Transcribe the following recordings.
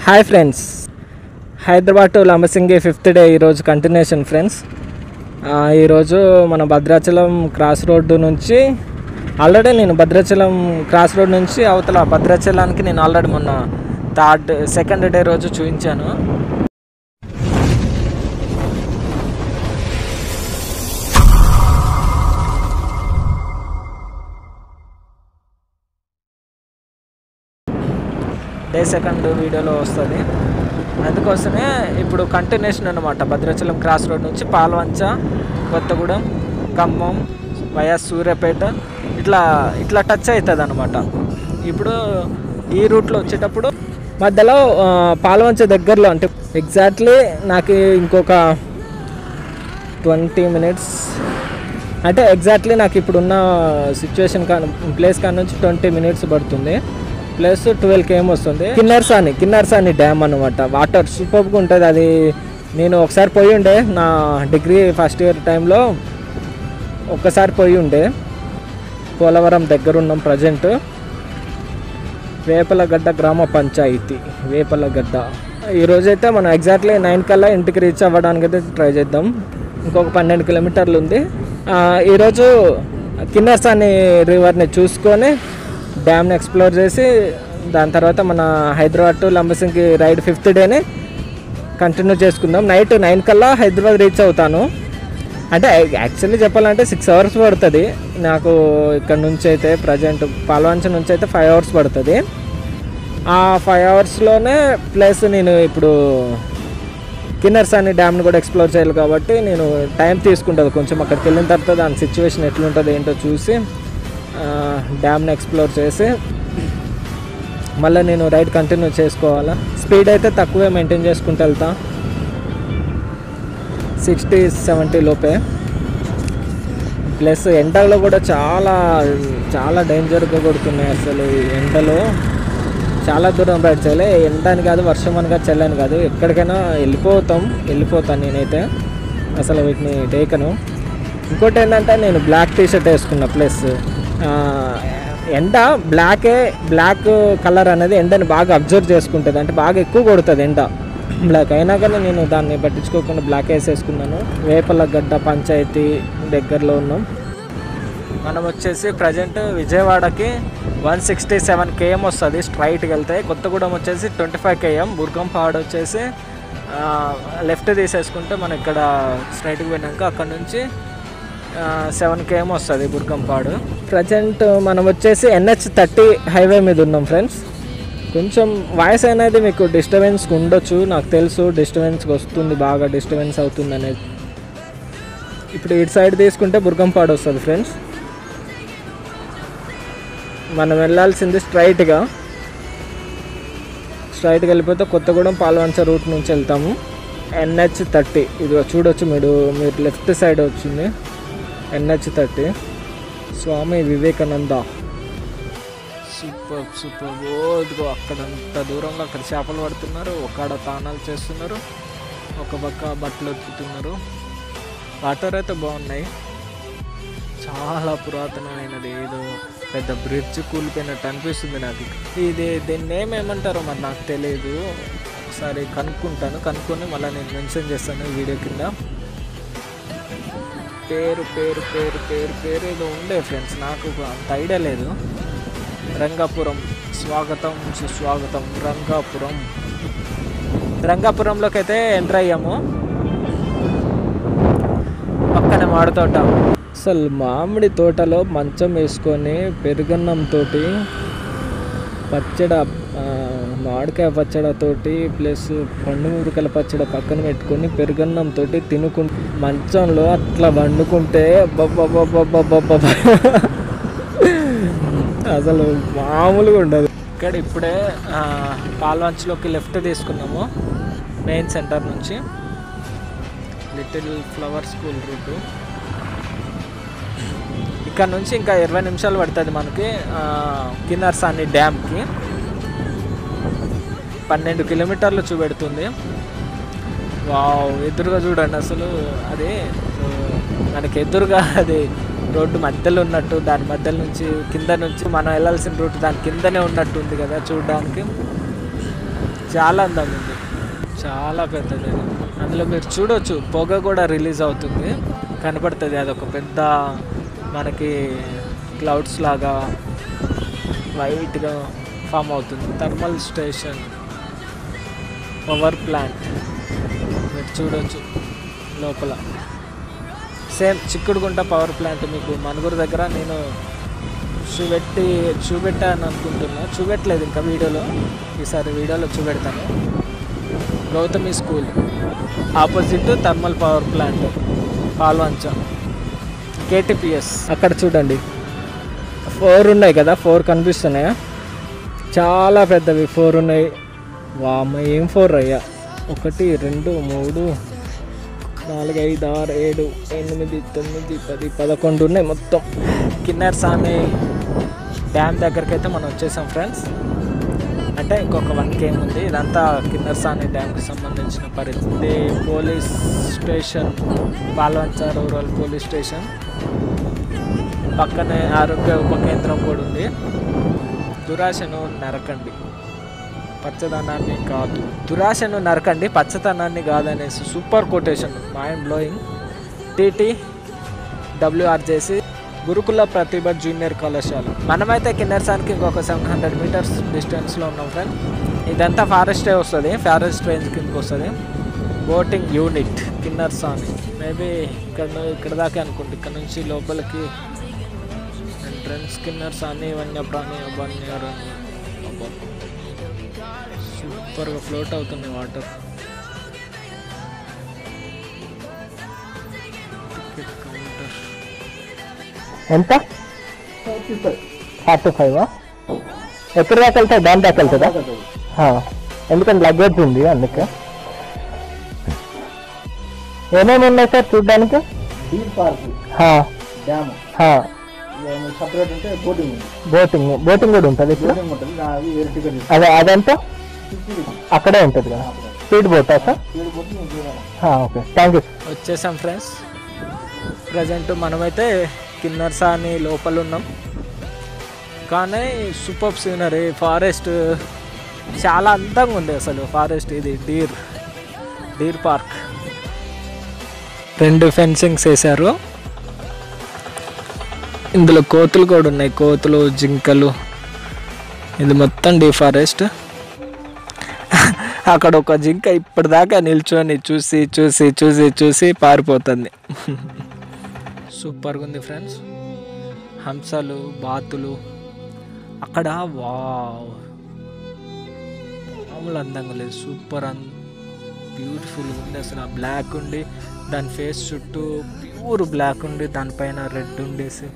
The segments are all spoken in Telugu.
Hi friends Hyderabad to Lambasingi fifth day ఈరోజు కంటిన్యూషన్ ఫ్రెండ్స్ ఆ, ఈరోజు మన భద్రాచలం క్రాస్ రోడ్డు నుంచి ఆల్రెడీ నేను భద్రాచలం క్రాస్ రోడ్ నుంచి అవతల భద్రాచలానికి నేను ఆల్రెడీ మొన్న థర్డ్ సెకండ్ డే రోజు చూపించాను డే సెకండ్ వీడియోలో వస్తుంది అందుకోసమే ఇప్పుడు కంటిన్యూషన్ అనమాట భద్రాచలం క్రాస్ రోడ్ నుంచి పాల్వంచ కొత్తగూడెం ఖమ్మం వయా సూర్యాపేట ఇట్లా ఇట్లా టచ్ అవుతుంది అనమాట ఇప్పుడు ఈ రూట్లో వచ్చేటప్పుడు మధ్యలో ఆ, పాల్వంచ దగ్గరలో అంటే ఎగ్జాక్ట్లీ నాకు ఇంకొక ట్వంటీ మినిట్స్ అంటే ఎగ్జాక్ట్లీ నాకు ఇప్పుడున్న సిచ్యువేషన్ కా ప్లేస్ కాడ నుంచి ట్వంటీ మినిట్స్ పడుతుంది ప్లస్ ట్వెల్వ్ కేఎం వస్తుంది కిన్నర్సాని కిన్నర్సాని డ్యామ్ అనమాట వాటర్ సూపర్గా ఉంటుంది అది నేను ఒకసారి పోయి ఉండే నా డిగ్రీ ఫస్ట్ ఇయర్ టైంలో ఒక్కసారి పోయి ఉండే పోలవరం దగ్గర ఉన్నాం ప్రజెంట్ వేపలగడ్డ గ్రామ పంచాయతీ వేపలగడ్డ ఈరోజైతే మనం ఎగ్జాక్ట్లీ నైన్ కల్లా ఇంటికి రీచ్ అవ్వడానికి అయితే ట్రై చేద్దాం ఇంకొక పన్నెండు కిలోమీటర్లు ఉంది ఆ, ఈరోజు కిన్నర్సాని రివర్ని చూసుకొని డ్యామ్ని ఎక్స్ప్లోర్ చేసి దాని తర్వాత మన Hyderabad to Lambasingi ride fifth డేని కంటిన్యూ చేసుకుందాం నైట్ నైన్ కల్లా హైదరాబాద్ రీచ్ అవుతాను అంటే యాక్చువల్లీ చెప్పాలంటే సిక్స్ అవర్స్ పడుతుంది నాకు ఇక్కడ నుంచి అయితే ప్రజెంట్ పాల్వంచ నుంచి అయితే ఫైవ్ అవర్స్ పడుతుంది ఆ ఫైవ్ అవర్స్లోనే ప్లస్ నేను ఇప్పుడు కిన్నర్స్ అనే డ్యామ్ని కూడా ఎక్స్ప్లోర్ చేయాలి కాబట్టి నేను టైం తీసుకుంటుంది కొంచెం అక్కడికి వెళ్ళిన తర్వాత దాని సిచ్యువేషన్ ఎట్లుంటుంది ఏంటో చూసి ఆ, డ్యామ్ని ఎక్స్ప్లోర్ చేసి మళ్ళీ నేను రైడ్ కంటిన్యూ చేసుకోవాలా స్పీడ్ అయితే తక్కువే మెయింటైన్ చేసుకుంటూ వెళ్తా సిక్స్టీ సెవెంటీ లోపే ప్లస్ ఎండలో కూడా చాలా చాలా డేంజర్గా కొడుతున్నాయి అసలు ఈ ఎండలో చాలా దూరం రైడ్ చేయాలి ఎండని కాదు వర్షం అని కాదు చల్లని కాదు ఎక్కడికైనా వెళ్ళిపోతాం వెళ్ళిపోతాను నేనైతే అసలు వీటిని టేకను ఇంకోటి ఏంటంటే నేను బ్లాక్ టీ షర్ట్ వేసుకున్నా ప్లస్ ఎండ బ్లాకే బ్లాక్ కలర్ అనేది ఎండని బాగా అబ్జర్వ్ చేసుకుంటుంది అంటే బాగా ఎక్కువ కొడుతుంది ఎండ బ్లాక్ అయినా కానీ నేను దాన్ని పట్టించుకోకుండా బ్లాక్ వేసేసుకున్నాను వేపలగడ్డ పంచాయతీ దగ్గరలో ఉన్నాం మనం వచ్చేసి ప్రజెంట్ విజయవాడకి వన్ సిక్స్టీ సెవెన్ కేఎం వస్తుంది స్ట్రైట్కి వెళ్తే కొత్తగూడెం వచ్చేసి ట్వంటీ ఫైవ్ కేఎం బుర్గంపాడు వచ్చేసి లెఫ్ట్ తీసేసుకుంటే మనం ఇక్కడ స్ట్రైట్కి పోయినాక అక్కడ నుంచి సెవెన్ కేఎం వస్తుంది బుర్గంపాడు ప్రజెంట్ మనం వచ్చేసి ఎన్హెచ్ థర్టీ హైవే మీద ఉన్నాం ఫ్రెండ్స్ కొంచెం వాయిస్ అనేది మీకు డిస్టర్బెన్స్ ఉండొచ్చు నాకు తెలుసు డిస్టర్బెన్స్ వస్తుంది బాగా డిస్టర్బెన్స్ అవుతుంది అనేది ఇప్పుడు ఇటు సైడ్ తీసుకుంటే బుర్గంపాడు వస్తుంది ఫ్రెండ్స్ మనం వెళ్ళాల్సింది స్ట్రైట్గా స్ట్రైట్గా వెళ్ళిపోతే కొత్తగూడెం పాల్వంచ రూట్ నుంచి వెళ్తాము ఎన్హెచ్ థర్టీ ఇది చూడొచ్చు మీరు మీరు లెఫ్ట్ సైడ్ వచ్చింది NH thirty Swami Vivekananda super super ఓ ఇదిగో అక్కడ అంత దూరంలో అక్కడ చేపలు పడుతున్నారు ఒక్కడ తానాలు చేస్తున్నారు ఒక పక్క బట్టలు ఉతుకుతున్నారు వాటర్ అయితే బాగున్నాయి చాలా పురాతనమైనది ఏదో పెద్ద బ్రిడ్జ్ కూలిపోయినట్టు అనిపిస్తుంది నాకు ఇది దీన్ని నేమ్ ఏమంటారో మరి నాకు తెలియదు ఒకసారి కనుక్కుంటాను కనుక్కొని మళ్ళీ నేను మెన్షన్ చేస్తాను ఈ వీడియో కింద పేరు పేరు పేరు పేరు పేరు ఏదో ఉండే ఫ్రెండ్స్ నాకు అంత ఐడియా లేదు రంగాపురం స్వాగతం సుస్వాగతం రంగాపురం రంగాపురంలోకి అయితే ఎంటర్ అయ్యాము పక్కన మామిడి తోట అసలు మామిడి తోటలో మంచం వేసుకొని పెరుగన్నంతో పచ్చడ ఆ, మామిడికాయ పచ్చడతోటి ప్లస్ పండు మురికల పచ్చడ పక్కన పెట్టుకొని పెరుగన్నంతో తినుకుంటూ మంచంలో అట్లా వండుకుంటే అబ్బబ్బబ్బబ్బబ్బబ్బబ్బ. అసలు మామూలుగా ఉండదు ఇక్కడ ఇప్పుడే ఆ, పాల్వంచలోకి లెఫ్ట్ తీసుకున్నాము మెయిన్ సెంటర్ నుంచి లిటిల్ ఫ్లవర్ స్కూల్ రూట్ ఇక్కడ నుంచి ఇంకా ఇరవై నిమిషాలు పడుతుంది మనకి ఆ, కిన్నర్సాని డ్యామ్కి పన్నెండు కిలోమీటర్లు చూపెడుతుంది వావ్ ఎదురుగా చూడండి అసలు అది ఆ, మనకి ఎదురుగా అది రోడ్డు మధ్యలో ఉన్నట్టు దాని మధ్యలో నుంచి కింద నుంచి మనం వెళ్ళాల్సిన రూట్ దాని కిందనే ఉన్నట్టు ఉంది కదా చూడడానికి చాలా అందంగా ఉంది చాలా పెద్దది ఇది. అందులో మీరు చూడొచ్చు పొగ కూడా రిలీజ్ అవుతుంది కనపడుతుంది అది ఒక పెద్ద మనకి క్లౌడ్స్ లాగా వైట్గా ఫామ్ అవుతుంది థర్మల్ స్టేషన్ పవర్ ప్లాంట్ మీరు చూడొచ్చు లోపల సేమ్ చిక్కుడుగుంట పవర్ ప్లాంట్ మీకు మనుగురు దగ్గర నేను చూపెట్టి చూపెట్టాను అనుకుంటున్నా చూపెట్టలేదు ఇంకా వీడియోలో ఈసారి వీడియోలో చూపెడతాను Gautami school opposite thermal power plant Palvancha KTPS అక్కడ చూడండి ఫోర్ ఉన్నాయి కదా ఫోర్ కనిపిస్తున్నాయా చాలా పెద్దవి ఫోర్ ఉన్నాయి వామ్మ ఏం ఫోర్ అయ్యా ఒకటి రెండు మూడు నాలుగు ఐదు ఆరు ఏడు ఎనిమిది తొమ్మిది పది పదకొండు ఉన్నాయి మొత్తం కిన్నెర్ సామి డ్యామ్ దగ్గరికి అయితే మనం వచ్చేసాం ఫ్రెండ్స్ అంటే ఇంకొక వన్ కేమ్ ఉంది ఇదంతా కిన్నెర్ సాని డ్యామ్కి సంబంధించిన పరిస్థితి police station Palvancha rural police station పక్కనే ఆరోగ్య ఉప కేంద్రం కూడా ఉంది దురాశను నరకండి పచ్చదనాన్ని కాదు దురాశను నరకండి పచ్చదనాన్ని కాదనేసి super quotation mind blowing TT WRJC Gurukula Pratibha junior కళాశాల మనమైతే కిన్నెర్సానికి ఇంకొక సెవెన్ హండ్రెడ్ మీటర్స్ డిస్టెన్స్లో ఉన్నాం ఫ్రెండ్ ఇదంతా ఫారెస్టే వస్తుంది ఫారెస్ట్ రేంజ్ కిందకి వస్తుంది బోటింగ్ యూనిట్ కిన్నర్సాని మేబీ ఇక్కడ ను- ఇక్కడ దాకా అనుకుంటే ఇక్కడ నుంచి లోపలికి ఎంట్రన్స్ కిన్నర్స్ అని వన్యప్రాణి వన్యరణ్యం అబ్బా. సూపర్గా ఫ్లోట్ అవుతుంది వాటర్ టికెట్ కౌంటర్ ఎంత ఫార్టీ ఫైవ్ ఎక్కడి దాకా వెళ్తా దాని దాకా వెళ్తుందా ఆ, ఎందుకంటే లగేజ్ ఉంది అందుకే ఏమేమి ఉన్నాయి సార్ చూడడానికి డీప్ పార్క్ ఆ, డ్యామ్ ఆ, సపరేట్ ఉంటే బోటింగ్ ఉంది బోటింగ్ బోటింగ్ కూడా ఉంటుంది ఇప్పుడు బోటింగ్ ఉంటుంది అది వేరే టికెట్ అదే అదంతా అక్కడే ఉంటుంది కదా స్పీడ్ బోటా సార్ స్పీడ్ బోటింగ్ ఇంకేమైనా ఆ, ఓకే థ్యాంక్ యూ వచ్చేసాం ఫ్రెండ్స్ ప్రజెంట్ మనమైతే కిన్నర్సా అని లోపల ఉన్నాం కానీ సూపర్ సీనరీ ఫారెస్ట్ చాలా అందంగా ఉంది అసలు ఫారెస్ట్ ఇది డీర్ డీర్ పార్క్ రెండు ఫెన్సింగ్స్ వేశారు ఇందులో కోతులు కూడా ఉన్నాయి కోతులు జింకలు ఇది మొత్తం డీ ఫారెస్ట్ అక్కడ ఒక జింక ఇప్పటిదాకా నిల్చొని చూసి చూసి చూసి చూసి పారిపోతుంది సూపర్గా ఉంది ఫ్రెండ్స్ హంసలు బాతులు అక్కడ వావ్ మామూలు అందంగా లేదు సూపర్ అన్ బ్యూటిఫుల్గా ఉంది అసలు ఆ బ్లాక్ ఉండి దాని ఫేస్ చుట్టూ ప్యూర్ బ్లాక్ ఉండి దానిపైన రెడ్ ఉండేసి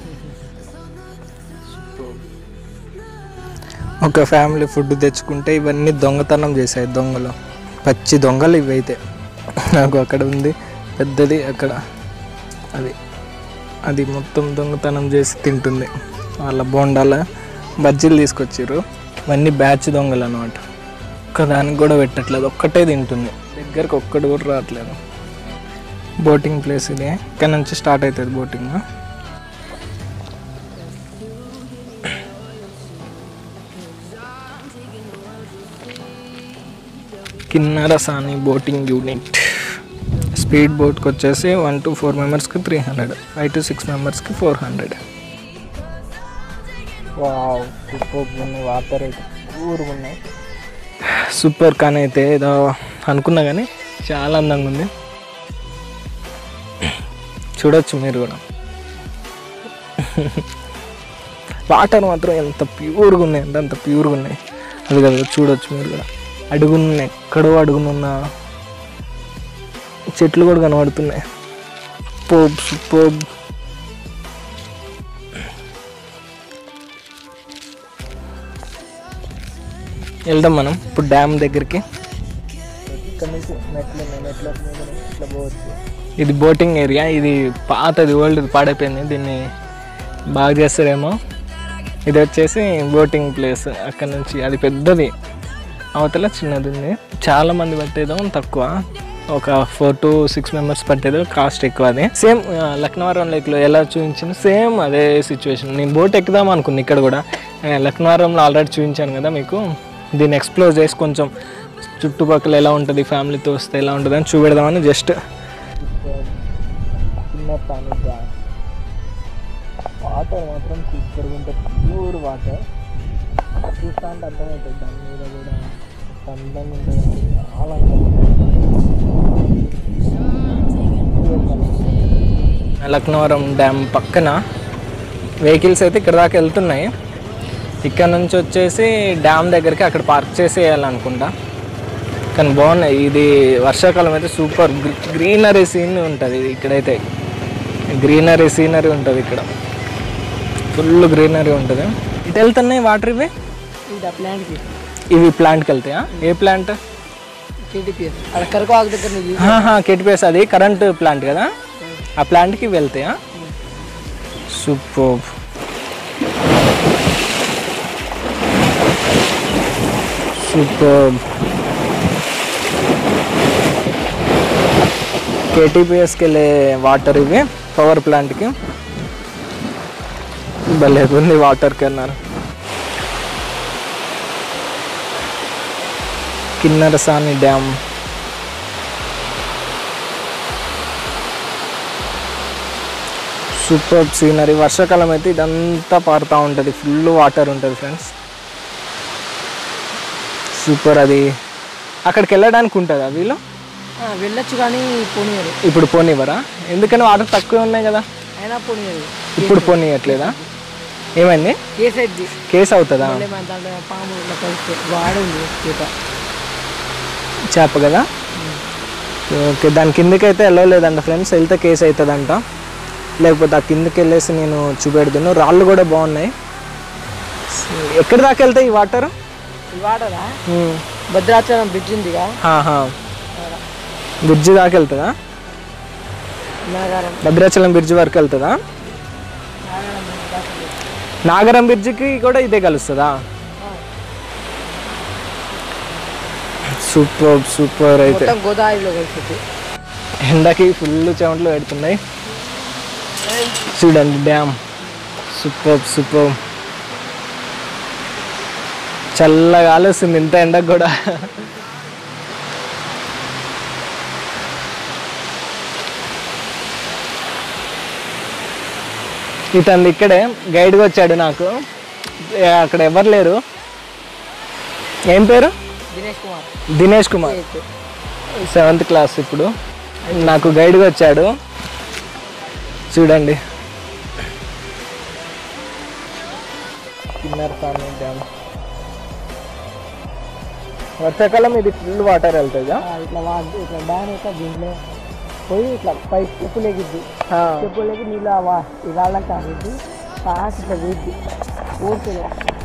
ఒక ఫ్యామిలీ ఫుడ్ తెచ్చుకుంటే ఇవన్నీ దొంగతనం చేశాయి దొంగలు పచ్చి దొంగలు ఇవైతే నాకు అక్కడ ఉంది పెద్దది అక్కడ అది అది మొత్తం దొంగతనం చేసి తింటుంది వాళ్ళ బోండాల బజ్జీలు తీసుకొచ్చారు ఇవన్నీ బ్యాచ్ దొంగలు అనమాట ఒక్కదానికి కూడా పెట్టట్లేదు ఒక్కటే తింటుంది దగ్గరకు ఒక్కటి కూడా రావట్లేదు బోటింగ్ ప్లేస్ ఇది ఇక్కడ నుంచి స్టార్ట్ అవుతుంది boating Kinnerasani boating unit speed బోట్కి వచ్చేసి వన్ టు ఫోర్ మెంబర్స్కి three hundred five to six మెంబర్స్కి ఫోర్ హండ్రెడ్ వావ్ సూపర్ ఉన్నాయి వాటర్ అయితే ఊరు ఉన్నాయి సూపర్ కాన్ అయితే ఏదో అనుకున్నా కానీ చాలా అందంగా ఉంది చూడొచ్చు మీరు కూడా వాటర్ మాత్రం ఎంత ప్యూర్గా ఉన్నాయి అంటే అంత ప్యూర్గా ఉన్నాయి అది కదా చూడొచ్చు మీరు కూడా అడుగున్న ఎక్కడో అడుగునున్న చెట్లు కూడా కనబడుతున్నాయి పోబ్ సూపర్ వెళ్దాం మనం ఇప్పుడు డ్యామ్ దగ్గరికి ఇక్కడ నుంచి మెట్లు ఉన్నాయి మెట్ల మీద నుంచి ఇట్లా పోవచ్చు ఇది బోటింగ్ ఏరియా ఇది పాతది ఓల్డ్ పాడైపోయింది దీన్ని బాగా చేస్తారేమో ఇది వచ్చేసి బోటింగ్ ప్లేస్ అక్కడ నుంచి అది పెద్దది అవతల చిన్నది ఉంది చాలా మంది పట్టేదో తక్కువ ఒక ఫోర్ టు సిక్స్ మెంబర్స్ పట్టేది కాస్ట్ ఎక్కువ అది సేమ్ లక్నవరం లేక్లో ఎలా చూపించింది సేమ్ అదే సిచ్యువేషన్ నేను బోట్ ఎక్కుదాం అనుకున్నా ఇక్కడ కూడా ఆ, లక్నవరంలో ఆల్రెడీ చూపించాను కదా మీకు దీన్ని ఎక్స్ప్లోర్ చేసి కొంచెం చుట్టుపక్కల ఎలా ఉంటుంది ఫ్యామిలీతో వస్తే ఎలా ఉంటుంది అని చూపెడదామని జస్ట్ వాటర్ మాత్రం సూపర్గా ఉంటుంది ప్యూర్ వాటర్ చూస్తా అంటే అర్థమవుతుంది దాని మీద కూడా అందంగా ఉంటుంది చాలా లక్నవరం డ్యామ్ పక్కన వెహికల్స్ అయితే ఇక్కడ దాకా వెళ్తున్నాయి ఇక్కడ నుంచి వచ్చేసి డ్యామ్ దగ్గరికి అక్కడ పార్క్ చేసేయాలనుకుంటా కానీ బాగున్నాయి ఇది వర్షాకాలం అయితే సూపర్ గ్రీనరీ సీన్ ఉంటుంది ఇక్కడైతే గ్రీనరీ సీనరీ ఉంటుంది ఇక్కడ ఫుల్ గ్రీనరీ ఉంటుంది ఇటు వెళ్తున్నాయి వాటర్ ఇవి ఇది ప్లాంట్కి ఇవి ప్లాంట్కి వెళ్తాయా ఏ ప్లాంట్ కేటీపీఎస్ అక్కడ కరకాకు దగ్గర నుంచి కెటిపిఎస్ అది కరెంట్ ప్లాంట్ కదా ఆ ప్లాంట్కి వెళ్తాయా సూపర్ సూపర్ కేటీపీఎస్కి వెళ్ళే వాటర్ ఇవి పవర్ ప్లాంట్కి భలే ఉంది వాటర్కి అన్నారు కిన్నరసాని డ్యామ్ సూపర్ సీనరీ వర్షాకాలం అయితే ఇదంతా పారుతూ ఉంటుంది ఫుల్ వాటర్ ఉంటుంది ఫ్రెండ్స్ సూపర్ అది అక్కడికి వెళ్ళడానికి ఉంటుందా వీళ్ళు వెళ్ళొచ్చు కానీ పోనీయరు ఇప్పుడు పోనివ్వరా ఎందుకని వాటర్ తక్కువ ఉన్నాయి కదా అయినా పోనీయరు ఇప్పుడు పోనీయట్లేదా ఏమైంది కేసు అయితే కేసు అవుతుందా దాంట్లో పాము ఇట్లా కలిస్తే వాడు ఉంది చేత చేప కదా ఓకే దాని కిందకి అయితే వెళ్ళలేదంట ఫ్రెండ్స్ వెళ్తే కేసు అవుతుందంట లేకపోతే ఆ కిందకి వెళ్ళేసి నేను చూపెడుతున్నాను రాళ్ళు కూడా బాగున్నాయి ఎక్కడి దాకా వెళ్తాయి ఈ వాటర్ ఈ వాడరా భద్రాచలం బ్రిడ్జ్ ఉందిగా బ్రిడ్జి దాకా వెళ్తుందా నాగారం భద్రాచలం బ్రిడ్జ్ వరకు వెళ్తుందా నాగరం బ్రిడ్జికి కూడా ఇదే కలుస్తుందా సూపర్ సూపర్ అయితే మొత్తం గోదావరిలో కలిసి ఎండకి ఫుల్ చెమటలు పెడుతున్నాయి చూడండి డ్యామ్ సూపర్ సూపర్ చల్లగా ఆలోస్తుంది ఇంత ఎండకు కూడా ఇతను ఇక్కడే గైడ్గా వచ్చాడు నాకు ఏ, అక్కడ ఎవరు లేరు ఏం పేరు దినేష్ కుమార్ దినేష్ కుమార్ సెవెంత్ క్లాస్ ఇప్పుడు నాకు గైడ్గా వచ్చాడు చూడండి కిన్నర్ స్వామి డ్యామ్ వర్షాకాలం ఇది ఫుల్ వాటర్ వెళ్తుందా ఆ, ఇట్లా వాడు ఇట్లా డ్యామ్ అయితే దీంట్లో పోయి ఇట్లా పై స్టెప్ లేగిద్ది స్టెప్ లేకి నీళ్ళు ఆ వా ఈ రాళ్ళకి ఆగిద్ది కాసి ఇట్లా వేద్ది ఊరుతుంది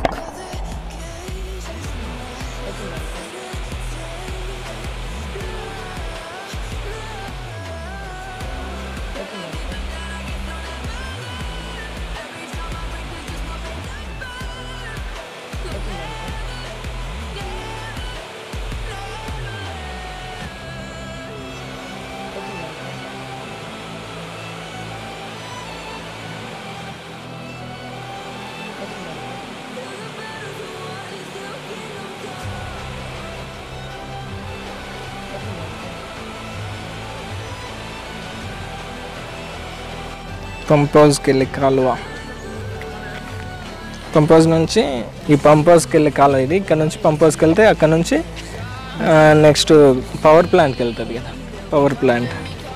పంప్ హౌస్కి వెళ్ళి కాలువ పంప్ హౌస్ నుంచి ఈ పంప్ హౌస్కి వెళ్ళే కాలువ ఇది ఇక్కడ నుంచి పంప్ హౌస్కి వెళ్తే అక్కడ నుంచి నెక్స్ట్ పవర్ ప్లాంట్కి వెళ్తుంది కదా పవర్ ప్లాంట్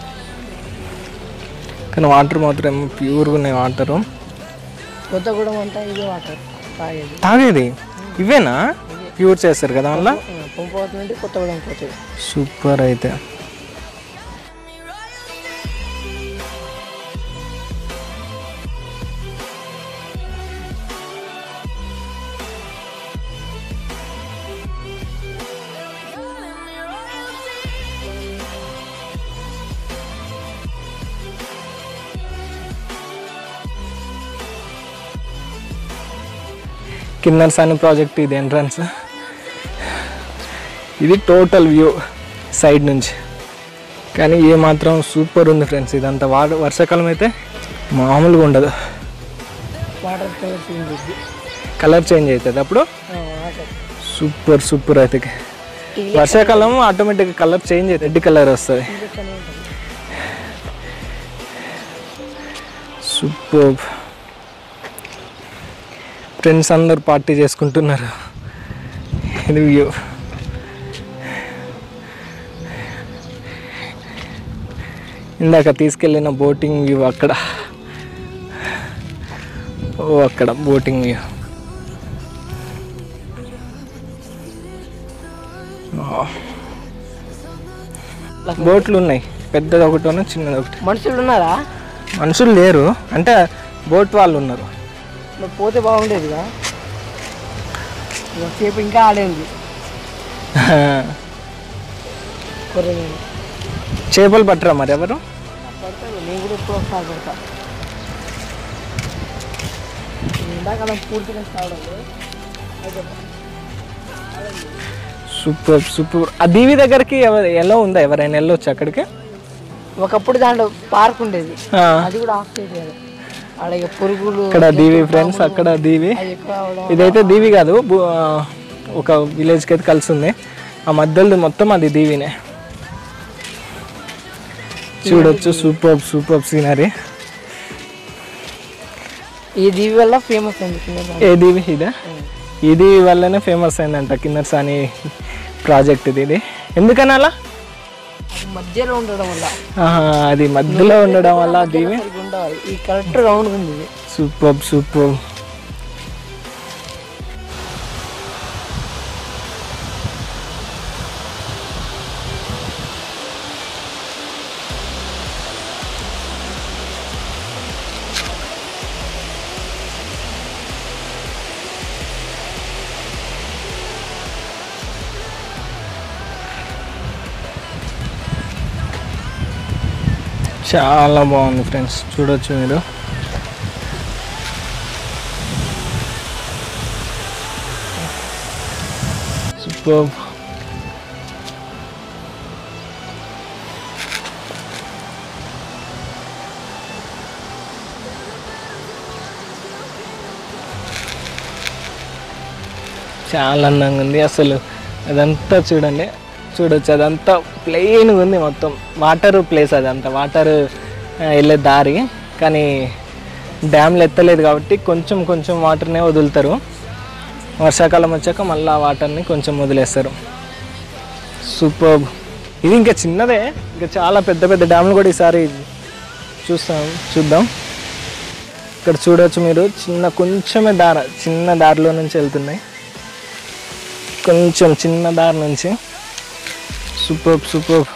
కానీ వాటర్ మాత్రం ప్యూర్గా ఉన్నాయి వాటరు కొత్తగూడెం అంతా ఇదే వాటర్ తాగేది తాగేది ఇవేనా ప్యూర్ చేస్తారు కదా వల్ల పంపు అవుతుందంటే కొత్తగూడెం పోతుంది సూపర్ అయితే కిన్నర్సాని ప్రాజెక్ట్ ఇది ఎంట్రన్స్ ఇది టోటల్ వ్యూ సైడ్ నుంచి కానీ ఏ మాత్రం సూపర్ ఉంది ఫ్రెండ్స్ ఇదంతా వా వర్షాకాలం అయితే మామూలుగా ఉండదు వాటర్ కలర్ చేంజ్ అవుతుంది కలర్ చేంజ్ అవుతుంది అప్పుడు వాటర్ సూపర్ సూపర్ అయితే వర్షాకాలం automatic colour change red colour వస్తుంది సూపర్ ఫ్రెండ్స్ అందరు పార్టీ చేసుకుంటున్నారు ఇది వ్యూ ఇందాక తీసుకెళ్ళిన బోటింగ్ వ్యూ అక్కడ ఓ అక్కడ బోటింగ్ వ్యూ బోట్లు ఉన్నాయి పెద్దది ఒకటి ఉన్న చిన్నది ఒకటి మనుషులు ఉన్నారా మనుషులు లేరు అంటే బోట్ వాళ్ళు ఉన్నారు మరి పోతే బాగుండేదిగా సేపు ఇంకా ఆడేది కొర్రె చేపలు పట్టరా మరి ఎవరు పడతాను నేను కూడా ఎప్పుడు ఒకసారి పడతా ఎండాకాలం పూర్తిగా కావడం సూపర్ సూపర్ ఆ దీవి దగ్గరికి ఎవరు ఎలా ఉందా ఎవరైనా వెళ్ళొచ్చు అక్కడికి ఒకప్పుడు దాంట్లో పార్క్ ఉండేది ఆ, అది కూడా ఆఫ్ చేసేది ఆడ ఇక పురుగులు ఇక్కడ దీవి ఫ్రెండ్స్ అక్కడ దీవి అది ఎక్కువ అవడం ఇదైతే దీవి కాదు బు- ఆ, ఒక విలేజ్కి అయితే కలిసి ఉంది ఆ మధ్యలో మొత్తం అది దీవినే చూడొచ్చు సూపర్ సూపర్ సీనరీ ఈ దీవి వల్ల ఫేమస్ అయింది కింద ఏ దీవి ఇదా ఇది వల్లనే ఫేమస్ అయిందంట కిన్నర్సాని ప్రాజెక్ట్ ఇది ఇది ఎందుకని అలా అది మధ్యలో ఉండడం వల్ల ఆహా, అది మధ్యలో ఉండడం వల్ల దీవి సరిగ్గా ఉండవాలి ఈ కరెక్ట్ రౌండ్ ఉంది ఇది సూపర్ సూపర్ చాలా బాగుంది ఫ్రెండ్స్ చూడొచ్చు మీరు సూపర్ చాలా అందంగా ఉంది అసలు అదంతా చూడండి చూడొచ్చు అదంతా ప్లెయిన్గా ఉంది మొత్తం వాటర్ ప్లేస్ అదంతా వాటర్ వెళ్ళే దారి కానీ డ్యామ్లు ఎత్తలేదు కాబట్టి కొంచెం కొంచెం వాటర్నే వదులుతారు వర్షాకాలం వచ్చాక మళ్ళీ ఆ వాటర్ని కొంచెం వదిలేస్తారు సూపర్ ఇది ఇంకా చిన్నదే ఇంకా చాలా పెద్ద పెద్ద డ్యామ్లు కూడా ఈసారి చూస్తాం చూద్దాం ఇక్కడ చూడొచ్చు మీరు చిన్న కొంచెమే దార చిన్న దారిలో నుంచి వెళ్తున్నాయి కొంచెం చిన్న దారి నుంచి సూపర్ సూపర్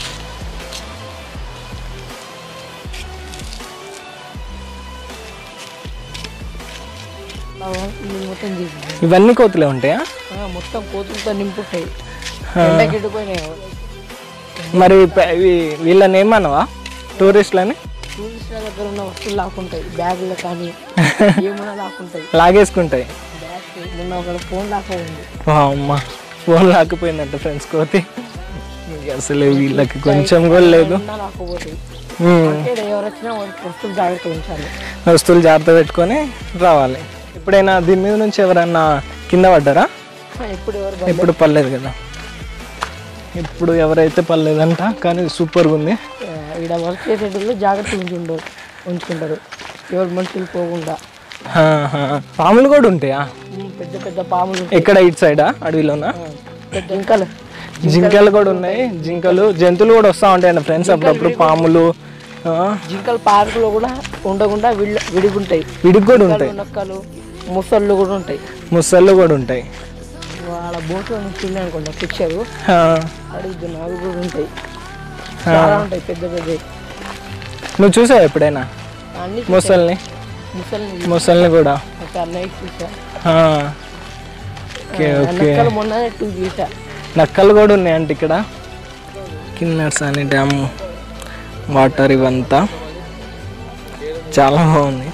ఇది మొత్తం చేసి ఇవన్నీ కోతులే ఉంటాయా మొత్తం కోతులతో నింపుతాయి ఎండకి ఎండిపోయినాయి మరి ప- ఇవి- వీళ్ళని ఏమన్నావా టూరిస్టులని టూరిస్టుల దగ్గర ఉన్న వస్తువులు లాక్కుంటాయి బ్యాగులు కానీ ఏమైనా లాక్కుంటాయి లాగేసుకుంటాయి బ్యాగ్ మొన్న ఒక ఫోన్ లాక్కుంది వా అమ్మ ఫోన్ లాకపోయిందంట ఫ్రెండ్స్ కోతి ఇక అసలు వీళ్ళకి కొంచెం కూడా లేదు ఉన్నా లాక్కపోతాయి ఉమ్. అంటే ఎవరు వచ్చినా వాళ్ళకి వస్తువులు జాగ్రత్త ఉంచాలి వస్తువులు జాగ్రత్త పెట్టుకొని రావాలి ఎప్పుడైనా దీని మీద నుంచి ఎవరన్నా కింద పడ్డారా ఎప్పుడు ఎవరు ఎప్పుడు పర్లేదు కదా ఇప్పుడు ఎవరైతే పర్లేదంట కానీ సూపర్గా ఉంది ఇక్కడ వర్క్ చేసేటప్పుడు జాగ్రత్త ఉంచుంటారు ఉంచుకుంటారు ఎవరు మనుషులు పోకుండా హా, హా. పాములు కూడా ఉంటాయా ఉమ్, పెద్ద పెద్ద పాములు ఎక్కడ ఇటు సైడా అడవిలోనా పెద్ద జింకలు జింకలు కూడా ఉన్నాయి జింకలు జంతువులు కూడా వస్తూ ఉంటాయండి ఫ్రెండ్స్ అప్పుడప్పుడు పాములు ఆ, జింకలు పార్కులో కూడా ఉండకుండా విడి విడిగుంటాయి విడికి కూడా ఉంటాయి నక్కలు ముసళ్ళు కూడా ఉంటాయి ముసళ్ళు కూడా ఉంటాయి వాళ్ళ బోట్లో నుంచి అనుకుంటా పిక్చరు ఆ, అడుగుతున్నా అవి కూడా ఉంటాయి చాలా ఉంటాయి పెద్ద పెద్ద నువ్వు చూసావు ఎప్పుడైనా అన్ని ముసల్ని ముసలి ముసల్ని కూడా ఒక అన్నయ్య చూసా ఆ, ఓకే ఆ ఓకే నక్కలు మొన్న టూ చూసా నక్కలు కూడా ఉన్నాయంట ఇక్కడ కిన్నర్సాని డ్యామ్ వాటర్ ఇవంతా చాలా బాగుంది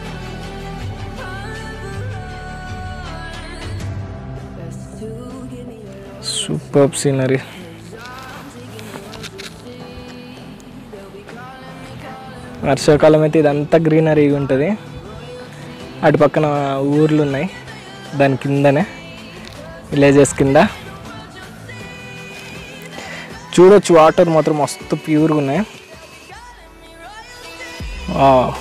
సూపర్ సీనరీ వర్షాకాలం అయితే ఇదంతా గ్రీనరీగా ఉంటుంది అటు పక్కన ఊర్లు ఉన్నాయి దాని కిందనే విలేజెస్ కింద చూడొచ్చు వాటర్ మాత్రం మస్తు ప్యూర్గా ఉన్నాయి వావ్.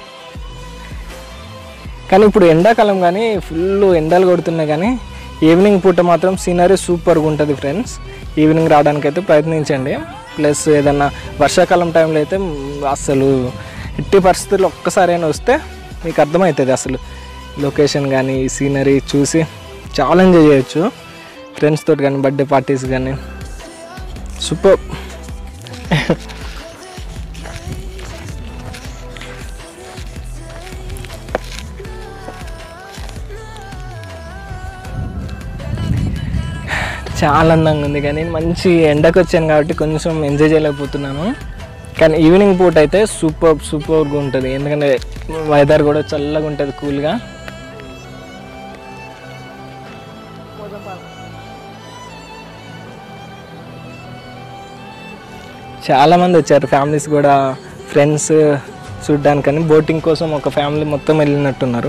కానీ ఇప్పుడు ఎండాకాలం కానీ ఫుల్ ఎండలు కొడుతున్నాయి కానీ ఈవినింగ్ పూట మాత్రం సీనరీ సూపర్గా ఉంటుంది ఫ్రెండ్స్ ఈవినింగ్ రావడానికి అయితే ప్రయత్నించండి ప్లస్ ఏదన్నా వర్షాకాలం టైంలో అయితే మ్, అసలు ఎట్టి పరిస్థితుల్లో ఒక్కసారైనా వస్తే మీకు అర్థమవుతుంది అసలు లొకేషన్ కానీ సీనరీ చూసి చాలా ఎంజాయ్ చేయొచ్చు ఫ్రెండ్స్ తోటి కానీ బర్త్డే పార్టీస్ కానీ సూపర్ చాలా అందంగా ఉంది కానీ మంచి ఎండకు వచ్చాను కాబట్టి కొంచెం ఎంజాయ్ చేయలేకపోతున్నాను కానీ ఈవినింగ్ పూట అయితే సూపర్ సూపర్గా ఉంటుంది ఎందుకంటే వెదర్ కూడా చల్లగా ఉంటుంది కూల్గా చాలామంది వచ్చారు ఫ్యామిలీస్ కూడా ఫ్రెండ్స్ చూడ్డానికని బోటింగ్ కోసం ఒక ఫ్యామిలీ మొత్తం వెళ్ళినట్టున్నారు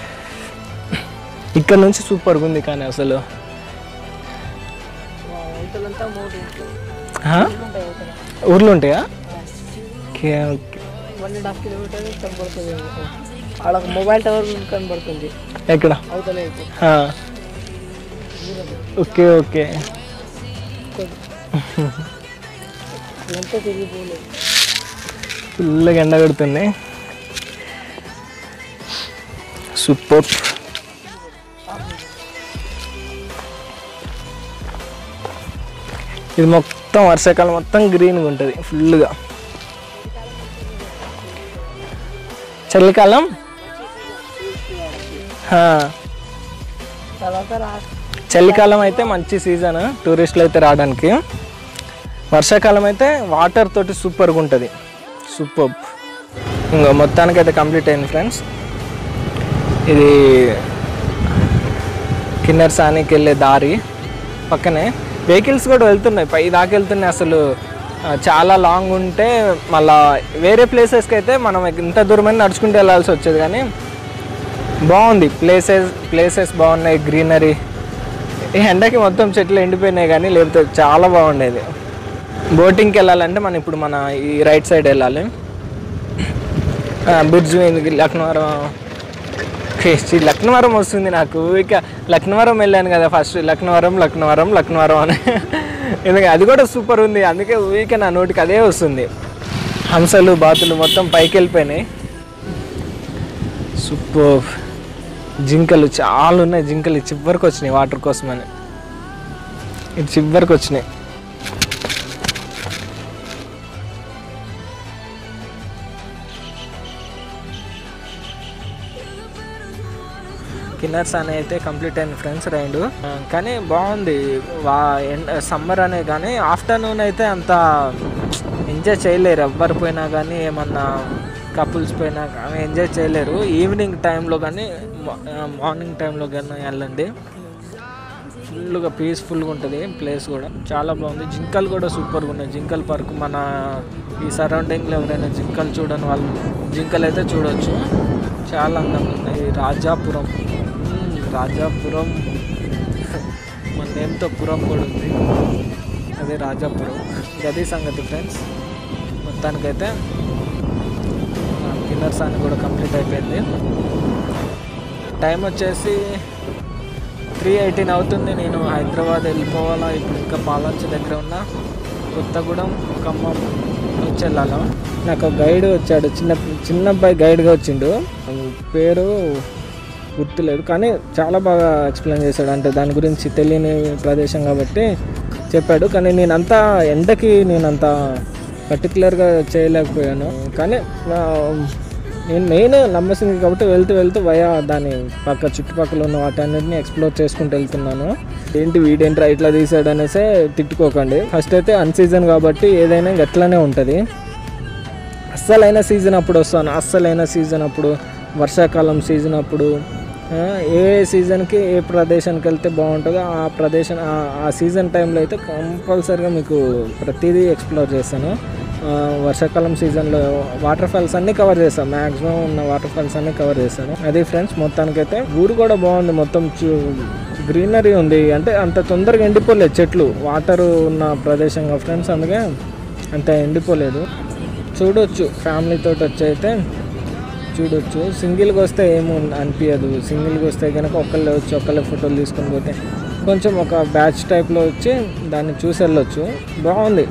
ఇక్కడ నుంచి సూపర్గా ఉంది కానీ అసలు అవతలంతా మూడు ఆ? ఉంటాయి అవతల ఊర్లు ఉంటాయా okay okay one and half kilometre కనబడుతుంది ఆడ ఒక మొబైల్ టవర్ కనబడుతుంది ఎక్కడ అవతల అయితే ఆ. ఓకే ఓకే ఇదంతా తిరిగిపోలేదు ఫుల్గా ఎండ కొడుతుంది సూపర్ ఇది మొత్తం వర్షాకాలం మొత్తం గ్రీన్గా ఉంటుంది ఫుల్గా చలికాలం ఆ, తర్వాత రా చలికాలం అయితే మంచి సీజన్ టూరిస్టులు అయితే రావడానికి వర్షాకాలం అయితే వాటర్ తోటి సూపర్గా ఉంటుంది సూపర్ ఇంకా మొత్తానికి అయితే కంప్లీట్ అయింది ఫ్రెండ్స్ ఇది కిన్నర్ సానికి వెళ్ళే దారి పక్కనే వెహికల్స్ కూడా వెళ్తున్నాయి పై దాకా వెళ్తున్నాయి అసలు ఆ, చాలా లాంగ్ ఉంటే మళ్ళా వేరే ప్లేసెస్కి అయితే మనం ఇంత దూరమైన నడుచుకుంటూ వెళ్ళాల్సి వచ్చేది కానీ బాగుంది ప్లేసెస్ ప్లేసెస్ బాగున్నాయి గ్రీనరీ ఈ ఎండకి మొత్తం చెట్లు ఎండిపోయినాయి కానీ లేకపోతే చాలా బాగుండేది బోటింగ్కి వెళ్ళాలంటే మనం ఇప్పుడు మన ఈ రైట్ సైడ్ వెళ్ళాలి బ్రిడ్జ్ మీదకి లక్నవరం ఛీ, లక్నవరం వస్తుంది నాకు ఇక లక్నవరం వెళ్ళాను కదా ఫస్ట్ లక్నవరం లక్నవరం లక్నవరం అని ఎందుకంటే అది కూడా సూపర్ ఉంది అందుకే ఊరికే నా నోటికి అదే వస్తుంది హంసలు బాతులు మొత్తం పైకి వెళ్ళిపోయినాయి సూపర్ జింకలు చాలా ఉన్నాయి జింకలు ఈ చివరికి వచ్చినాయి వాటర్ కోసమని ఇది చివరికి వచ్చినాయి కిన్నర్స్ అనే అయితే కంప్లీట్ అయింది ఫ్రెండ్స్ రైడ్ కానీ బాగుంది వా సమ్మర్ అనే కానీ ఆఫ్టర్నూన్ అయితే అంత ఎంజాయ్ చేయలేరు ఎవ్వరు పోయినా కానీ ఏమన్నా కపుల్స్ పోయినా కానీ ఎంజాయ్ చేయలేరు ఈవినింగ్ టైంలో కానీ మార్నింగ్ టైంలో కానీ వెళ్ళండి ఫుల్గా పీస్ఫుల్గా ఉంటుంది ప్లేస్ కూడా చాలా బాగుంది జింకలు కూడా సూపర్గా ఉన్నాయి జింకల్ పార్క్ మన ఈ సరౌండింగ్లో ఎవరైనా జింకలు చూడని వాళ్ళు జింకలు అయితే చూడొచ్చు చాలా అందంగా ఉన్నాయి రాజాపురం మ్మ్, రాజాపురం మన నేమ్తో పురం కూడా ఉంది అదే రాజాపురం గది సంగతి ఫ్రెండ్స్ మొత్తానికైతే కిన్నర్స్ అని కూడా కంప్లీట్ అయిపోయింది టైం వచ్చేసి త్రీ ఎయిటీన్ అవుతుంది నేను హైదరాబాద్ వెళ్ళిపోవాలా ఇప్పుడు ఇంకా పాలంచి దగ్గర ఉన్న కొత్తగూడెం ఖమ్మం నుంచి వెళ్ళాలా నాకు ఒక గైడ్ వచ్చాడు చిన్న చిన్న అబ్బాయి గైడ్గా వచ్చిండు పేరు గుర్తులేదు కానీ చాలా బాగా ఎక్స్ప్లెయిన్ చేశాడు అంటే దాని గురించి తెలియని ప్రదేశం కాబట్టి చెప్పాడు కానీ నేనంతా ఎండకి నేనంత పర్టికులర్గా చేయలేకపోయాను కానీ ఆ, నేను మెయిన్ లంబసింగి కాబట్టి వెళ్తూ వెళ్తూ వయా దాని పక్క చుట్టుపక్కల ఉన్న వాటన్నిటిని ఎక్స్ప్లోర్ చేసుకుంటూ వెళ్తున్నాను ఏంటి వీడేంట్రా ఇట్లా తీసాడు అనేసి తిట్టుకోకండి ఫస్ట్ అయితే అన్ సీజన్ కాబట్టి ఏదైనా ఇంక అట్లనే ఉంటుంది అస్సలైన సీజన్ అప్పుడు వస్తాను అస్సలైన సీజన్ అప్పుడు వర్షాకాలం సీజన్ అప్పుడు ఆ, ఏ సీజన్కి ఏ ప్రదేశానికి వెళ్తే బాగుంటుందో ఆ ప్రదేశం ఆ- ఆ సీజన్ టైంలో అయితే కంపల్సరీగా మీకు ప్రతిదీ ఎక్స్ప్లోర్ చేస్తాను ఆ, వర్షాకాలం సీజన్లో వాటర్ ఫాల్స్ అన్నీ కవర్ చేస్తాను మ్యాక్సిమం ఉన్న వాటర్ ఫాల్స్ అన్నీ కవర్ చేస్తాను అది ఫ్రెండ్స్ మొత్తానికైతే ఊరు కూడా బాగుంది మొత్తం చూ గ్రీనరీ ఉంది అంటే అంత తొందరగా ఎండిపోలేదు చెట్లు వాటర్ ఉన్న ప్రదేశంగా ఫ్రెండ్స్ అందుకే అంత ఎండిపోలేదు చూడొచ్చు ఫ్యామిలీతో వచ్చి అయితే చూడొచ్చు సింగిల్గా వస్తే ఏమో అనిపించదు సింగిల్గా వస్తే కనుక ఒకళ్ళే వచ్చి ఒకళ్ళే ఫోటోలు తీసుకొని పోతే కొంచెం ఒక బ్యాచ్ టైప్లో వచ్చి దాన్ని చూసి వెళ్ళొచ్చు బాగుంది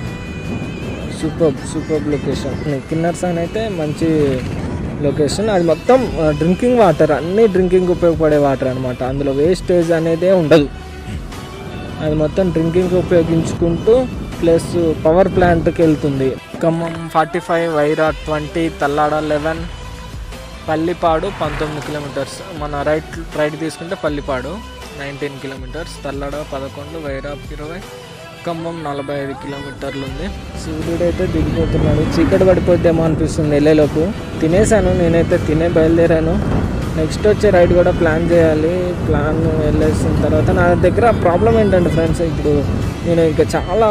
సూపర్ సూపర్ లొకేషన్ కిన్నర్స్ అని అయితే మంచి లొకేషన్ అది మొత్తం డ్రింకింగ్ వాటర్ అన్ని డ్రింకింగ్ ఉపయోగపడే వాటర్ అనమాట అందులో వేస్టేజ్ అనేదే ఉండదు అది మొత్తం డ్రింకింగ్ ఉపయోగించుకుంటూ ప్లస్ పవర్ ప్లాంట్కి వెళ్తుంది Khammam forty five Wyra twenty Tallada eleven Pallipadu పంతొమ్మిది కిలోమీటర్స్ మన రైట్ రైట్ తీసుకుంటే పల్లిపాడు నైన్టీన్ కిలోమీటర్స్ తల్లడ పదకొండు వైరా ఇరవై ఖమ్మం నలభై ఐదు కిలోమీటర్లు ఉంది సూర్యుడు అయితే దిగిపోతున్నాడు చీకటి పడిపోద్దేమో అనిపిస్తుంది వెళ్ళేలోపు తినేసాను నేనైతే తినే బయలుదేరాను నెక్స్ట్ వచ్చే రైడ్ కూడా ప్లాన్ చేయాలి ప్లాన్ వెళ్ళేసిన తర్వాత నా దగ్గర ప్రాబ్లం ఏంటంటే ఫ్రెండ్స్ ఇప్పుడు నేను ఇంకా చాలా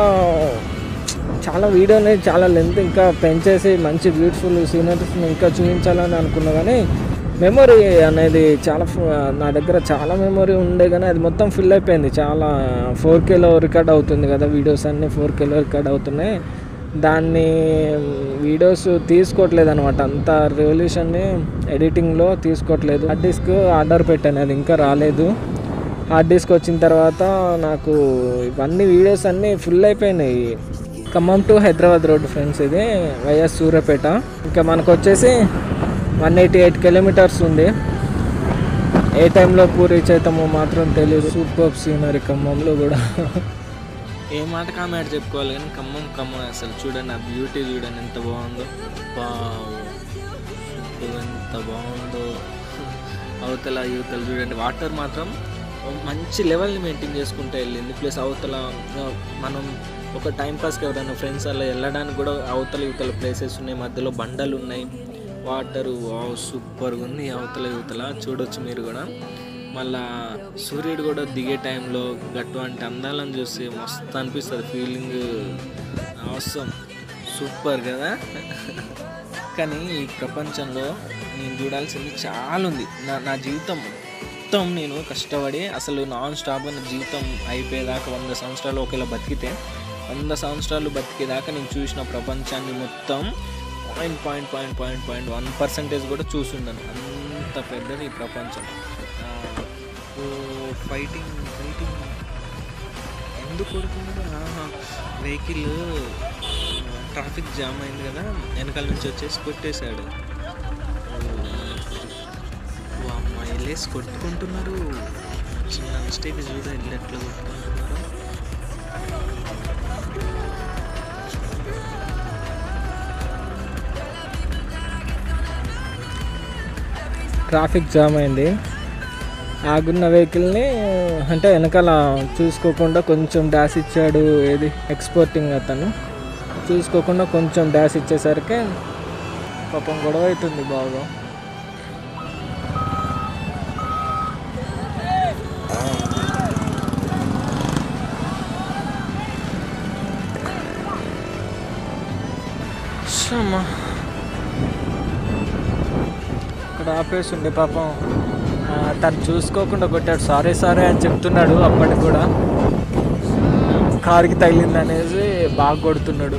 చాలా వీడియోని చాలా లెంత్ ఇంకా పెంచేసి మంచి బ్యూటిఫుల్ సీనరీస్ని ఇంకా చూపించాలని అనుకున్నా కానీ మెమొరీ అనేది చాలా ఫు- నా దగ్గర చాలా మెమొరీ ఉండే కానీ అది మొత్తం ఫిల్ అయిపోయింది చాలా ఫోర్ కేలో రికార్డ్ అవుతుంది కదా వీడియోస్ అన్నీ ఫోర్ కేలో రికార్డ్ అవుతున్నాయి దాన్ని వీడియోస్ తీసుకోవట్లేదు అనమాట అంత రెవల్యూషన్ని ఎడిటింగ్లో తీసుకోవట్లేదు హార్డ్ డిస్క్ ఆర్డర్ పెట్టాను అది ఇంకా రాలేదు హార్డ్ డిస్క్ వచ్చిన తర్వాత నాకు ఇవన్నీ వీడియోస్ అన్నీ ఫుల్ అయిపోయినాయి Khammam to Hyderabad road friends ఇది వైఎస్ సూర్యాపేట ఇంకా మనకు వచ్చేసి వన్ ఎయిటీ ఎయిట్ కిలోమీటర్స్ ఉంది ఏ టైంలో పూరి చేతామో మాత్రం తెలియదు సూపర్ సీనరీ ఖమ్మంలో కూడా ఏ మాట కామాట చెప్పుకోవాలి కానీ ఖమ్మం ఖమ్మం అసలు చూడండి ఆ బ్యూటీ చూడండి ఎంత బాగుందో వావ్. ఎంత బాగుందో అవతల యువతలు చూడండి వాటర్ మాత్రం మంచి లెవెల్ని మెయింటైన్ చేసుకుంటూ వెళ్ళింది ప్లస్ అవతల ఆ, మనం ఒక టైం పాస్కి ఎవరైనా ఫ్రెండ్స్ అలా వెళ్ళడానికి కూడా అవతల యువతల ప్లేసెస్ ఉన్నాయి మధ్యలో బండలు ఉన్నాయి వాటర్ వావ్ సూపర్గా ఉంది అవతల యువతల చూడొచ్చు మీరు కూడా మళ్ళా సూర్యుడు కూడా దిగే టైంలో అటువంటి అందాలను చూసి మస్తు అనిపిస్తుంది ఫీలింగ్ అవసరం సూపర్ కదా కానీ ఈ ప్రపంచంలో నేను చూడాల్సింది చాలా ఉంది నా నా జీవితం మొత్తం నేను కష్టపడి అసలు నాన్ స్టాప్ నా జీవితం అయిపోయేదాకా వంద సంవత్సరాలు ఒకేలా బతికితే వంద సంవత్సరాలు బతికేదాకా నేను చూసిన ప్రపంచాన్ని మొత్తం point point point point point one percentage కూడా చూసుండను అంత పెద్దది ఈ ప్రపంచం ఫైటింగ్ ఫైటింగ్ ఎందుకు కొడుతున్నారు వెహికల్ ట్రాఫిక్ జామ్ అయింది కదా వెనకాల నుంచి వచ్చేసి కొట్టేశాడు ఓ అమ్మాయి వెళ్ళేసి కొట్టుకుంటున్నారు చిన్న మిస్టేక్ చూడ వెళ్ళి ఎట్లా కొట్టుకుంటున్నారు ట్రాఫిక్ జామ్ అయింది ఆగున్న వెహికల్ని అంటే వెనకాల చూసుకోకుండా కొంచెం డాష్ ఇచ్చాడు ఏది ఎక్స్పోర్టింగ్ అతను చూసుకోకుండా కొంచెం డాష్ ఇచ్చేసరికి పాపం గొడవ అవుతుంది బాగా షమ్మా. ఇక్కడ ఆపేసి ఉండే పాపం ఆ, తను చూసుకోకుండా కొట్టాడు సారీ సారీ అని చెప్తున్నాడు అప్పటికి కూడా కారుకి తగిలింది అనేసి బాగా కొడుతున్నాడు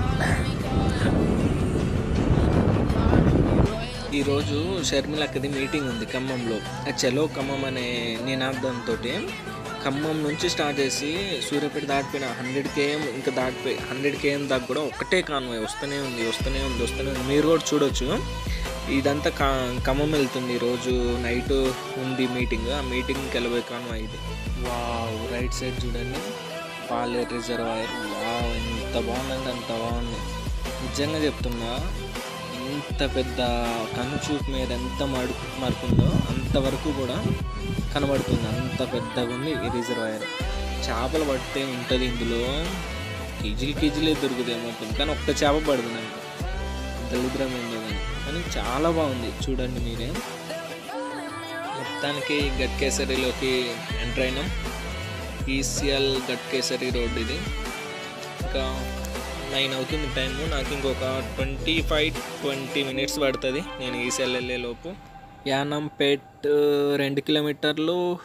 ఈరోజు షర్మిలక్కది మీటింగ్ ఉంది ఖమ్మంలో ఆ చలో ఖమ్మం అనే నినాదంతో ఖమ్మం నుంచి స్టార్ట్ చేసి సూర్యాపేట దాటిపోయిన హండ్రెడ్ కేఎం ఇంకా దాటిపోయి హండ్రెడ్ కేఎం దాకా కూడా ఒకటే కాన్వాయ్ వస్తూనే ఉంది వస్తూనే ఉంది వస్తూనే ఉంది మీరు కూడా చూడొచ్చు ఇదంతా కా ఖమ్మం వెళ్తుంది ఈరోజు నైట్ ఉంది మీటింగ్ ఆ మీటింగ్కి వెళ్ళబోయే కాన్వాయ్ ఇది వావ్ రైట్ సైడ్ చూడండి పాలేరు రిజర్వాయర్ వావ్ ఎంత బాగుందంటే అంత బాగుంది నిజంగా చెప్తున్నా ఎంత పెద్ద కనుచూపు మీద ఎంత మడు మరుకుందో అంతవరకు కూడా కనబడుతుంది అంత పెద్దగా ఉంది ఈ రిజర్వాయర్ చేపలు పడితే ఉంటుంది ఇందులో కేజీలు కేజీలే దొరుకుతాయి మొత్తం కానీ ఒక్క చేప పడుతుంది అంట దరిద్రం ఏందో కానీ కానీ చాలా బాగుంది చూడండి మీరే మొత్తానికి గట్కేసరిలోకి ఎంటర్ అయినాం ఈసీఎల్ గట్కేసరి రోడ్ ఇది ఇంకా నైన్ అవుతుంది టైము నాకు ఇంకొక ట్వంటీ ఫైవ్ ట్వంటీ మినిట్స్ పడుతుంది నేను ఈసీఎల్ వెళ్ళే లోపు యానంపేట్ రెండు కిలోమీటర్లు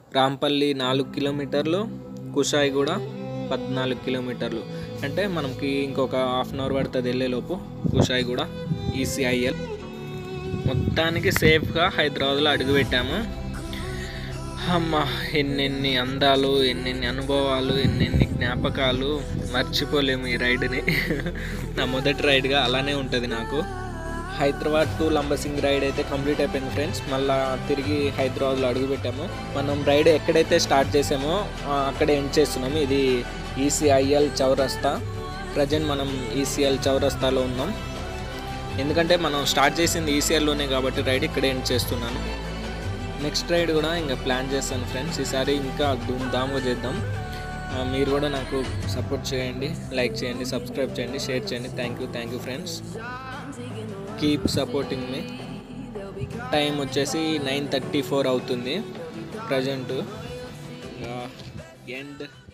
రాంపల్లి నాలుగు కిలోమీటర్లు కుషాయి కూడా పద్నాలుగు కిలోమీటర్లు అంటే మనకి ఇంకొక హాఫ్ అన్ అవర్ పడుతుంది వెళ్ళేలోపు కుషాయి కూడా ఈసీఐఎల్ మొత్తానికి సేఫ్గా హైదరాబాద్లో అడుగుపెట్టాము అమ్మ ఎన్నెన్ని అందాలు ఎన్నెన్ని అనుభవాలు ఎన్నెన్ని జ్ఞాపకాలు మర్చిపోలేము ఈ రైడ్ని నా మొదటి రైడ్గా అలానే ఉంటుంది నాకు హైదరాబాద్ టు లంబసింగ్ రైడ్ అయితే కంప్లీట్ అయిపోయింది ఫ్రెండ్స్ మళ్ళీ తిరిగి హైదరాబాద్లో అడుగుపెట్టాము మనం రైడ్ ఎక్కడైతే స్టార్ట్ చేసామో ఆ, అక్కడే ఎండ్ చేస్తున్నాము ఇది ఈసీఐఎల్ చౌరస్తా ప్రజెంట్ మనం ఈసీఎల్ చౌరస్తాలో ఉన్నాం ఎందుకంటే మనం స్టార్ట్ చేసింది ఈసీఎల్లోనే కాబట్టి రైడ్ ఇక్కడే ఎండ్ చేస్తున్నాను నెక్స్ట్ రైడ్ కూడా ఇంకా ప్లాన్ చేస్తాను ఫ్రెండ్స్ ఈసారి ఇంకా ధూమ్ ధామ్గా చేద్దాం ఆ, మీరు కూడా నాకు సపోర్ట్ చేయండి లైక్ చేయండి సబ్స్క్రైబ్ చేయండి షేర్ చేయండి thank you thank you friends keep supporting మీ టైం వచ్చేసి నైన్ థర్టీ ఫోర్ అవుతుంది ప్రజెంట్ ఎండ్